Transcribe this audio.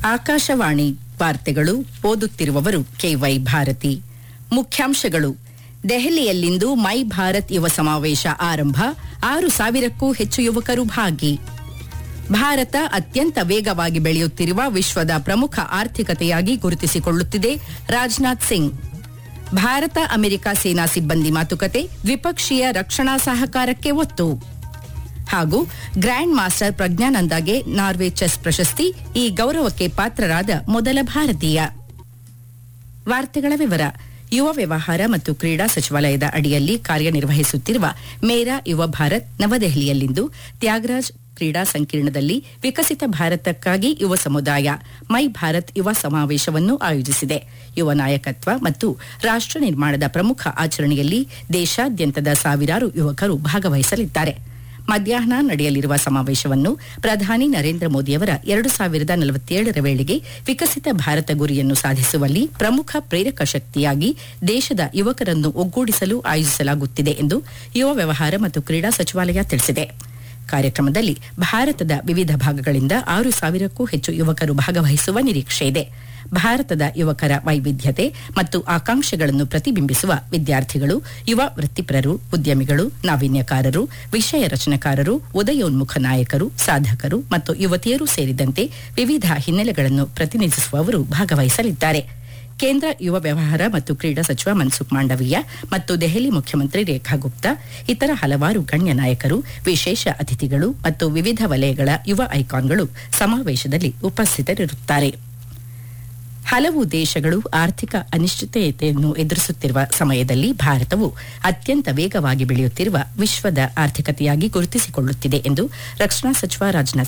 ಆಕಾಶವಾಣಿ ವಾರ್ತೆಗಳು ಓದುತ್ತಿರುವವರು ಕೆವೈ ಭಾರತಿ ಮುಖ್ಯಾಂಶಗಳು ದೆಹಲಿಯಲ್ಲಿಂದು ಮೈ ಭಾರತ್ ಯುವ ಸಮಾವೇಶ ಆರಂಭ ಆರು ಸಾವಿರಕ್ಕೂ ಹೆಚ್ಚು ಯುವಕರು ಭಾಗಿ ಭಾರತ ಅತ್ಯಂತ ವೇಗವಾಗಿ ಬೆಳೆಯುತ್ತಿರುವ ವಿಶ್ವದ ಪ್ರಮುಖ ಆರ್ಥಿಕತೆಯಾಗಿ ಗುರುತಿಸಿಕೊಳ್ಳುತ್ತಿದೆ ರಾಜನಾಥ್ ಸಿಂಗ್ ಭಾರತ ಅಮೆರಿಕ ಸೇನಾ ಸಿಬ್ಬಂದಿ ಮಾತುಕತೆ ದ್ವಿಪಕ್ಷೀಯ ರಕ್ಷಣಾ ಸಹಕಾರಕ್ಕೆ ಒತ್ತು ಹಾಗೂ ಗ್ರ್ಯಾಂಡ್ ಮಾಸ್ಟರ್ ಪ್ರಜ್ಞಾನಂದಗೆ ನಾರ್ವೆ ಚೆಸ್ ಪ್ರಶಸ್ತಿ ಈ ಗೌರವಕ್ಕೆ ಪಾತ್ರರಾದ ಮೊದಲ ಭಾರತೀಯ ವಾರ್ತೆಗಳ ವಿವರ ಯುವ ವ್ಯವಹಾರ ಮತ್ತು ಕ್ರೀಡಾ ಸಚಿವಾಲಯದ ಅಡಿಯಲ್ಲಿ ಕಾರ್ಯನಿರ್ವಹಿಸುತ್ತಿರುವ ಮೇರಾ ಯುವ ಭಾರತ್ ನವದೆಹಲಿಯಲ್ಲಿಂದು ತ್ಯಾಗರಾಜ್ ಕ್ರೀಡಾ ಸಂಕೀರ್ಣದಲ್ಲಿ ವಿಕಸಿತ ಭಾರತಕ್ಕಾಗಿ ಯುವ ಸಮುದಾಯ ಮೈ ಭಾರತ್ ಯುವ ಸಮಾವೇಶವನ್ನು ಆಯೋಜಿಸಿದೆ ಯುವ ನಾಯಕತ್ವ ಮತ್ತು ರಾಷ್ಟ ನಿರ್ಮಾಣದ ಪ್ರಮುಖ ಆಚರಣೆಯಲ್ಲಿ ದೇಶಾದ್ಯಂತದ ಸಾವಿರಾರು ಯುವಕರು ಭಾಗವಹಿಸಲಿದ್ದಾರೆ ಮಧ್ಯಾಹ್ನ ನಡೆಯಲಿರುವ ಸಮಾವೇಶವನ್ನು ಪ್ರಧಾನಿ ನರೇಂದ್ರ ಮೋದಿಯವರ ಎರಡು ಸಾವಿರದ ನಲವತ್ತೇಳರ ವೇಳೆಗೆ ವಿಕಸಿತ ಭಾರತ ಗುರಿಯನ್ನು ಸಾಧಿಸುವಲ್ಲಿ ಪ್ರಮುಖ ಪ್ರೇರಕ ಶಕ್ತಿಯಾಗಿ ದೇಶದ ಯುವಕರನ್ನು ಒಗ್ಗೂಡಿಸಲು ಆಯೋಜಿಸಲಾಗುತ್ತಿದೆ ಎಂದು ಯುವ ವ್ಯವಹಾರ ಮತ್ತು ಕ್ರೀಡಾ ಸಚಿವಾಲಯ ತಿಳಿಸಿದೆ ಕಾರ್ಯಕ್ರಮದಲ್ಲಿ ಭಾರತದ ವಿವಿಧ ಭಾಗಗಳಿಂದ ಆರು ಸಾವಿರಕ್ಕೂ ಹೆಚ್ಚು ಯುವಕರು ಭಾಗವಹಿಸುವ ನಿರೀಕ್ಷೆ ಇದೆ ಭಾರತದ ಯುವಕರ ವೈವಿಧ್ಯತೆ ಮತ್ತು ಆಕಾಂಕ್ಷೆಗಳನ್ನು ಪ್ರತಿಬಿಂಬಿಸುವ ವಿದ್ಯಾರ್ಥಿಗಳು ಯುವ ವೃತ್ತಿಪರರು ಉದ್ಯಮಿಗಳು ನಾವೀನ್ಯಕಾರರು ವಿಷಯ ರಚನೆಕಾರರು ಉದಯೋನ್ಮುಖ ನಾಯಕರು ಸಾಧಕರು ಮತ್ತು ಯುವತಿಯರು ಸೇರಿದಂತೆ ವಿವಿಧ ಹಿನ್ನೆಲೆಗಳನ್ನು ಪ್ರತಿನಿಧಿಸುವವರು ಭಾಗವಹಿಸಲಿದ್ದಾರೆ ಕೇಂದ್ರ ಯುವ ವ್ಯವಹಾರ ಮತ್ತು ಕ್ರೀಡಾ ಸಚಿವ ಮನ್ಸುಖ್ ಮಾಂಡವೀಯ ಮತ್ತು ದೆಹಲಿ ಮುಖ್ಯಮಂತ್ರಿ ರೇಖಾ ಗುಪ್ತಾ ಇತರ ಹಲವಾರು ಗಣ್ಯ ನಾಯಕರು ವಿಶೇಷ ಅತಿಥಿಗಳು ಮತ್ತು ವಿವಿಧ ವಲಯಗಳ ಯುವ ಐಕಾನ್ಗಳು ಸಮಾವೇಶದಲ್ಲಿ ಉಪಸ್ಥಿತರಿರುತ್ತಾರೆ ಹಲವು ದೇಶಗಳು ಆರ್ಥಿಕ ಅನಿಶ್ಚಿತತೆಯನ್ನು ಎದುರಿಸುತ್ತಿರುವ ಸಮಯದಲ್ಲಿ ಭಾರತವು ಅತ್ಯಂತ ವೇಗವಾಗಿ ಬೆಳೆಯುತ್ತಿರುವ ವಿಶ್ವದ ಆರ್ಥಿಕತೆಯಾಗಿ ಗುರುತಿಸಿಕೊಳ್ಳುತ್ತಿದೆ ಎಂದು ರಕ್ಷಣಾ ಸಚಿವ ರಾಜನಾಥ್